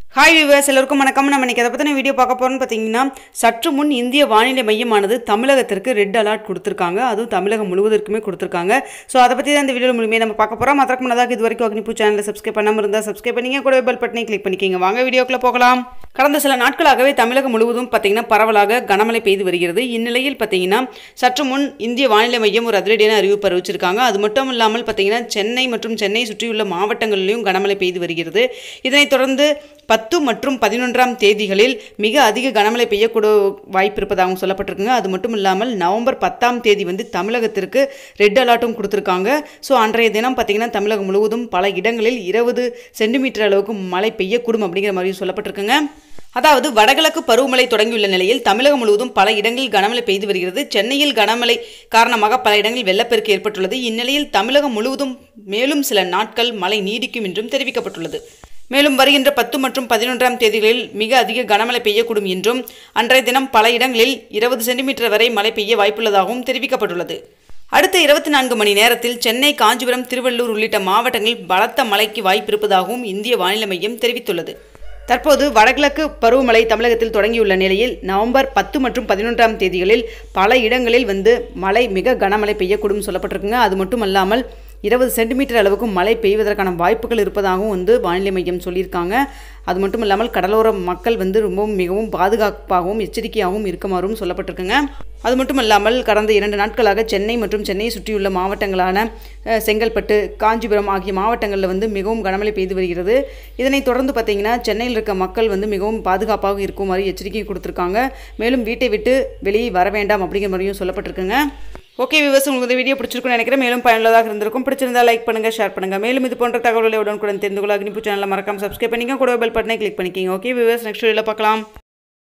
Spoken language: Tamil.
ஹாய் விவர்ஸ் எல்லோருக்கும் வணக்கம் நம்ம இன்னைக்கு எதை பற்றின வீடியோ பார்க்க போகிறோம்னு பார்த்தீங்கன்னா சற்று முன் இந்திய வானிலை மையமானது தமிழகத்திற்கு ரெட் அலர்ட் கொடுத்துருக்காங்க அதுவும் தமிழகம் முழுவதற்குமே கொடுத்துருக்காங்க ஸோ அதை பற்றி தான் இந்த வீடியோ முழுமையாக நம்ம பார்க்க போகிறோம் மற்றக்கு முன்னதாக இது வரைக்கும் அக்னிபூ சேனலை சப்ஸ்கிரைப் பண்ணாமல் இருந்தால் சப்ஸ்கிரைப் பண்ணிங்க கூட பெல் பட்டனை கிளிக் பண்ணிக்கிங்க வாங்க வீடியோக்குள்ளே போகலாம் கடந்த சில நாட்களாகவே தமிழகம் முழுவதும் பார்த்தீங்கன்னா பரவலாக கனமழை பெய்து வருகிறது இந்நிலையில் பார்த்தீங்கன்னா சற்று முன் இந்திய வானிலை மையம் ஒரு அதிரடியான அறிவிப்பு அறிவிச்சிருக்காங்க அது மட்டும் இல்லாமல் பார்த்தீங்கன்னா சென்னை மற்றும் சென்னை சுற்றியுள்ள மாவட்டங்களிலும் கனமழை பெய்து வருகிறது இதனைத் தொடர்ந்து பத்து மற்றும் பதினொன்றாம் தேதிகளில் மிக அதிக கனமழை பெய்யக்கூட வாய்ப்பு இருப்பதாகவும் சொல்லப்பட்டிருக்குங்க அது மட்டும் இல்லாமல் நவம்பர் பத்தாம் தேதி வந்து தமிழகத்திற்கு ரெட் அலர்ட்டும் கொடுத்துருக்காங்க ஸோ அன்றைய தினம் பார்த்திங்கன்னா தமிழகம் முழுவதும் பல இடங்களில் இருபது சென்டிமீட்டர் அளவுக்கு மழை பெய்யக்கூடும் அப்படிங்கிற மாதிரியும் சொல்லப்பட்டிருக்குங்க அதாவது வடகிழக்கு பருவமழை தொடங்கியுள்ள நிலையில் தமிழகம் முழுவதும் பல இடங்களில் கனமழை பெய்து வருகிறது சென்னையில் கனமழை காரணமாக பல இடங்களில் வெள்ளப்பெருக்கு ஏற்பட்டுள்ளது இந்நிலையில் தமிழகம் முழுவதும் மேலும் சில நாட்கள் மழை நீடிக்கும் என்றும் தெரிவிக்கப்பட்டுள்ளது மேலும் வருகின்ற பத்து மற்றும் பதினொன்றாம் தேதிகளில் மிக அதிக கனமழை பெய்யக்கூடும் என்றும் அன்றைய தினம் பல இடங்களில் இருபது சென்டிமீட்டர் வரை மழை பெய்ய வாய்ப்புள்ளதாகவும் தெரிவிக்கப்பட்டுள்ளது அடுத்த இருபத்தி நான்கு மணி நேரத்தில் சென்னை காஞ்சிபுரம் திருவள்ளூர் உள்ளிட்ட மாவட்டங்களில் பலத்த மழைக்கு வாய்ப்பிருப்பதாகவும் இந்திய வானிலை மையம் தெரிவித்துள்ளது தற்போது வடகிழக்கு பருவமழை தமிழகத்தில் தொடங்கியுள்ள நிலையில் நவம்பர் பத்து மற்றும் பதினொன்றாம் தேதிகளில் பல இடங்களில் வந்து மழை மிக கனமழை பெய்யக்கூடும் சொல்லப்பட்டிருக்குங்க அது மட்டும் அல்லாமல் இருபது சென்டிமீட்டர் அளவுக்கு மழை பெய்வதற்கான வாய்ப்புகள் இருப்பதாகவும் வந்து வானிலை மையம் சொல்லியிருக்காங்க அது மட்டும் இல்லாமல் கடலோர மக்கள் வந்து ரொம்பவும் மிகவும் பாதுகாப்பாகவும் எச்சரிக்கையாகவும் இருக்குமாறும் சொல்லப்பட்டிருக்குங்க அது மட்டும் இல்லாமல் கடந்த இரண்டு நாட்களாக சென்னை மற்றும் சென்னையை சுற்றியுள்ள மாவட்டங்களான அஹ், செங்கல்பட்டு காஞ்சிபுரம் ஆகிய மாவட்டங்களில் வந்து மிகவும் கனமழை பெய்து வருகிறது இதனைத் தொடர்ந்து பார்த்தீங்கன்னா சென்னையில் இருக்க மக்கள் வந்து மிகவும் பாதுகாப்பாக இருக்குமாறு எச்சரிக்கை கொடுத்துருக்காங்க மேலும் வீட்டை விட்டு வெளியே வர வேண்டாம் அப்படிங்கிற மாதிரியும் சொல்லப்பட்டிருக்குங்க ஓகே விவசாயம் உங்களுக்கு இந்த வீடியோ பிடிச்சிருக்கும்னு நினைக்கிறேன் மேலும் பயனுள்ளதாக இருந்திருக்கும் பிடிச்சிருந்தா லைக் பண்ணுங்க ஷேர் பண்ணுங்க மேலும் இது போன்ற தகவல்களை உடனுக்குடன் தெரிந்து கொள்ள அக்னிபூ சேனலை மறக்காம சப்ஸ்கிரைப் பண்ணிங்க கூட பெல் பட்டனை கிளிக் பண்ணிக்கிங்க ஓகே விவர்ஸ் நெக்ஸ்ட் வீடியோவில் பார்க்கலாம்